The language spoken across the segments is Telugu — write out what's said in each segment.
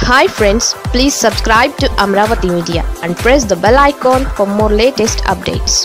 hi friends please subscribe to Amaravati media and press the bell icon for more latest updates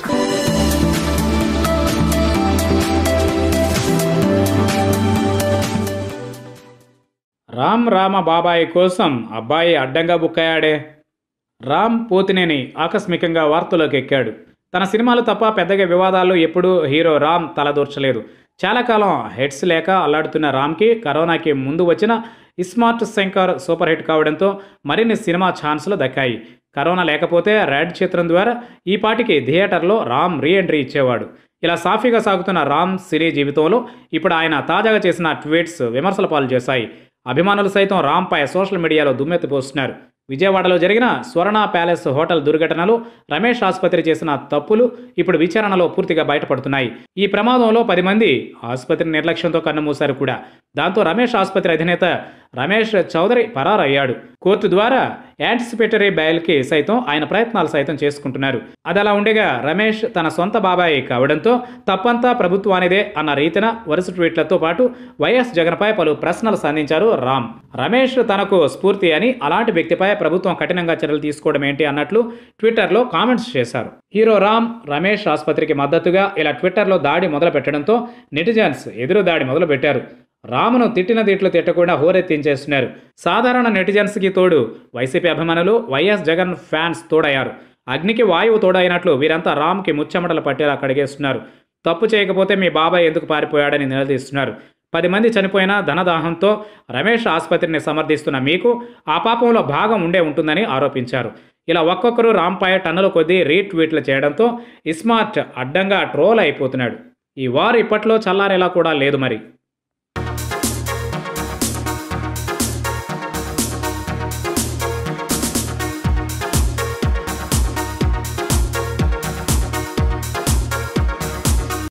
Ram Rama బాబాయి కోసం అబ్బాయి అడ్డంగా బుక్కయ్యాడే రామ్ పోతినేని ఆకస్మికంగా వార్తల్లోకి ఎక్కాడు తన సినిమాలు తప్ప పెద్దగా వివాదాల్లో ఎప్పుడూ హీరో రామ్ తలదూర్చలేదు చాలా కాలం హెడ్స్ లేక అల్లాడుతున్న రామ్కి కరోనాకి ముందు వచ్చిన ఇస్మార్ట్ శంకర్ సూపర్ హిట్ కావడంతో మరిన్ని సినిమా ఛాన్సులు దక్కాయి కరోనా లేకపోతే రెడ్ చిత్రం ద్వారా ఈ పాటికి థియేటర్లో రామ్ రీ ఎంట్రీ ఇచ్చేవాడు ఇలా సాఫీగా సాగుతున్న రామ్ సినీ జీవితంలో ఇప్పుడు ఆయన తాజాగా చేసిన ట్వీట్స్ విమర్శల పాలు చేశాయి అభిమానులు సైతం రామ్పై సోషల్ మీడియాలో దుమ్మెత్తిపోస్తున్నారు విజయవాడలో జరిగిన స్వర్ణ ప్యాలెస్ హోటల్ దుర్ఘటనలో రమేష్ ఆసుపత్రి చేసిన తప్పులు ఇప్పుడు విచారణలో పూర్తిగా బయటపడుతున్నాయి ఈ ప్రమాదంలో పది మంది ఆసుపత్రి నిర్లక్ష్యంతో కన్నుమూశారు కూడా దాంతో రమేష్ ఆసుపత్రి అధినేత రమేష్ చౌదరి పరారయ్యాడు కోర్టు ద్వారా యాంటిసిపేటరీ బెయిల్కి సైతం ఆయన ప్రయత్నాలు సైతం చేసుకుంటున్నారు అది అలా ఉండగా రమేష్ తన సొంత బాబాయి కావడంతో తప్పంతా ప్రభుత్వానిదే అన్న రీతిన వరుస ట్వీట్లతో పాటు వైఎస్ జగన్పై పలు ప్రశ్నలు సంధించారు రామ్ రమేష్ తనకు స్ఫూర్తి అని అలాంటి వ్యక్తిపై ప్రభుత్వం కఠినంగా చర్యలు తీసుకోవడం ఏంటి అన్నట్లు ట్విట్టర్లో కామెంట్స్ చేశారు హీరో రామ్ రమేష్ ఆసుపత్రికి మద్దతుగా ఇలా ట్విట్టర్లో దాడి మొదలు పెట్టడంతో నెటిజన్స్ ఎదురు దాడి మొదలు పెట్టారు రామును తిట్టిన తిట్లు తిట్టకుండా హోరెత్తించేస్తున్నారు సాధారణ నెటిజన్స్కి తోడు వైసీపీ అభిమానులు వైఎస్ జగన్ ఫ్యాన్స్ తోడయ్యారు అగ్నికి వాయువు తోడైనట్లు వీరంతా రామ్కి ముచ్చెమటలు పట్టేలా కడిగేస్తున్నారు తప్పు చేయకపోతే మీ బాబాయ్ ఎందుకు పారిపోయాడని నిలదీస్తున్నారు పది మంది చనిపోయిన ధనదాహంతో రమేష్ ఆసుపత్రిని సమర్థిస్తున్న మీకు ఆ పాపంలో భాగం ఉండే ఉంటుందని ఆరోపించారు ఇలా ఒక్కొక్కరు రాంపై టన్నుల కొద్దీ రీట్వీట్లు చేయడంతో ఇస్మార్ట్ అడ్డంగా ట్రోల్ అయిపోతున్నాడు ఈ వార్ ఇప్పట్లో చల్లారేలా కూడా లేదు మరి